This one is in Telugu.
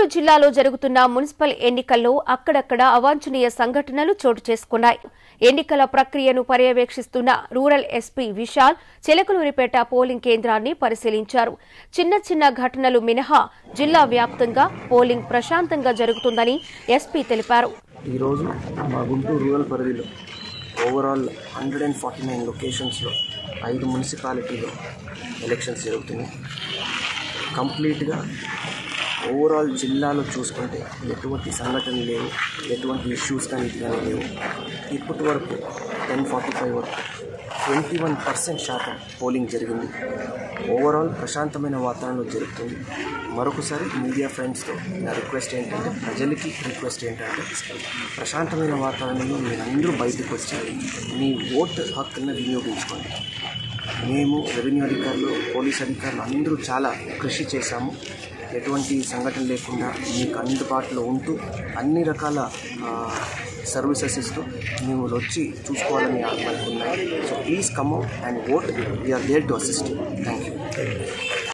జిల్లాలో జరుగుతున్న మున్సిపల్ ఎన్నికల్లో అక్కడక్కడ అవాంఛనీయ సంఘటనలు చోటు చేసుకున్నాయి ఎన్నికల ప్రక్రియను పర్యవేక్షిస్తున్న rural SP Vishal Chilakaluripet polling కేంద్రాన్ని పరిశీలించారు చిన్న చిన్న ఘటనలు మినహా జిల్లా వ్యాప్తంగా పోలింగ్ ప్రశాంతంగా జరుగుతుందని ఎస్పీ తెలిపారు ఈరోజు మా గుంటూరు రూరల్ పరిధిలో overall hundred and forty nine లొకేషన్స్లో ఐదు మున్సిపాలిటీలో ఎలక్షన్స్ జరుగుతున్నాయి కంప్లీట్గా ఓవరాల్ జిల్లాలో చూసుకుంటే ఎటువంటి సంఘటనలు లేవు ఎటువంటి ఇష్యూస్ కానీ ఇది కానీ లేవు ఇప్పటి వరకు టెన్ ఫార్టీ ఫైవ్ వరకు ట్వంటీ వన్ పర్సెంట్ శాతం పోలింగ్ జరిగింది ఓవరాల్ ప్రశాంతమైన వాతావరణంలో జరుగుతుంది మరొకసారి మీడియా ఫ్రెండ్స్తో నా రిక్వెస్ట్ ఏంటంటే ప్రజలకి రిక్వెస్ట్ ఏంటంటే ప్రశాంతమైన వాతావరణంలో మీరందరూ బయటకు వచ్చి మీ ఓటు హక్కులను వినియోగించుకోండి మేము రెవెన్యూ అధికారులు పోలీస్ అధికారులు అందరూ చాలా కృషి చేశాము ఎటువంటి సంఘటన లేకుండా మీకు అందుబాటులో ఉంటూ అన్ని రకాల సర్వీసెస్ ఇస్తూ మేము వచ్చి చూసుకోవాలని మనకు ఉన్నాయి so please come out and vote we're there to assist thank you